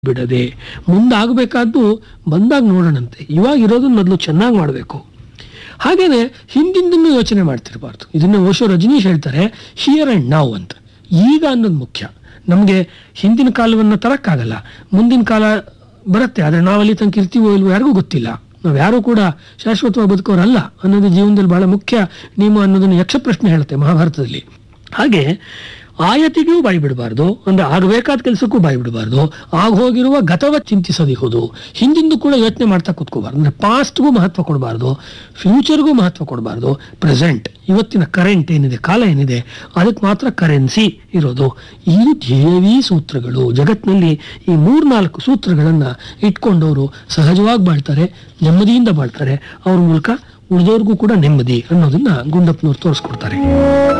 ಬಿಡದೆ ಮುಂದಾಗಬೇಕಾದ್ದು ಬಂದಾಗ ನೋಡೋಣಂತೆ ಇವಾಗ ಇರೋದನ್ನ ಮೊದಲು ಚೆನ್ನಾಗಿ ಮಾಡಬೇಕು ಹಾಗೇನೆ ಹಿಂದಿಂದನ್ನು ಯೋಚನೆ ಮಾಡ್ತಿರಬಾರ್ದು ಇದನ್ನ ಓಶೋ ರಜನೀಶ್ ಹೇಳ್ತಾರೆ ಹಿಯರ್ ಅಂಡ್ ನಾವ್ ಅಂತ ಈಗ ಅನ್ನೋದು ಮುಖ್ಯ ನಮಗೆ ಹಿಂದಿನ ಕಾಲವನ್ನು ತರಕ್ಕಾಗಲ್ಲ ಮುಂದಿನ ಕಾಲ ಬರುತ್ತೆ ಆದರೆ ನಾವಲ್ಲಿ ತನಕ ಇರ್ತೀವೋ ಇಲ್ವೋ ಯಾರಿಗೂ ಗೊತ್ತಿಲ್ಲ ನಾವು ಯಾರೂ ಕೂಡ ಶಾಶ್ವತವಾಗಿ ಬದುಕೋರಲ್ಲ ಅನ್ನೋದು ಜೀವನದಲ್ಲಿ ಬಹಳ ಮುಖ್ಯ ನಿಯಮ ಅನ್ನೋದನ್ನು ಯಕ್ಷ ಪ್ರಶ್ನೆ ಹೇಳುತ್ತೆ ಮಹಾಭಾರತದಲ್ಲಿ ಹಾಗೆ ಆಯತಿಗೂ ಬಾಯಿ ಬಿಡಬಾರ್ದು ಅಂದ್ರೆ ಆಗಬೇಕಾದ ಕೆಲಸಕ್ಕೂ ಬಾಯಿ ಬಿಡಬಾರ್ದು ಆಗ ಹೋಗಿರುವ ಗತವ ಚಿಂತಿಸದಿಹುದು ಹಿಂದಿಂದು ಕೂಡ ಯೋಚನೆ ಮಾಡ್ತಾ ಕೂತ್ಕೋಬಾರ್ದು ಅಂದ್ರೆ ಪಾಸ್ಟ್ಗೂ ಮಹತ್ವ ಕೊಡಬಾರ್ದು ಫ್ಯೂಚರ್ಗೂ ಮಹತ್ವ ಕೊಡಬಾರ್ದು ಪ್ರೆಸೆಂಟ್ ಇವತ್ತಿನ ಕರೆಂಟ್ ಏನಿದೆ ಕಾಲ ಏನಿದೆ ಅದಕ್ಕೆ ಮಾತ್ರ ಕರೆನ್ಸಿ ಇರೋದು ಈ ಧ್ಯೇಯವೀ ಸೂತ್ರಗಳು ಜಗತ್ತಿನಲ್ಲಿ ಈ ಮೂರ್ನಾಲ್ಕು ಸೂತ್ರಗಳನ್ನ ಇಟ್ಕೊಂಡವರು ಸಹಜವಾಗಿ ಬಾಳ್ತಾರೆ ನೆಮ್ಮದಿಯಿಂದ ಬಾಳ್ತಾರೆ ಅವ್ರ ಮೂಲಕ ಉಳಿದವ್ರಿಗೂ ಕೂಡ ನೆಮ್ಮದಿ ಅನ್ನೋದನ್ನ ಗುಂಡಪ್ಪನವ್ರು ತೋರಿಸ್ಕೊಡ್ತಾರೆ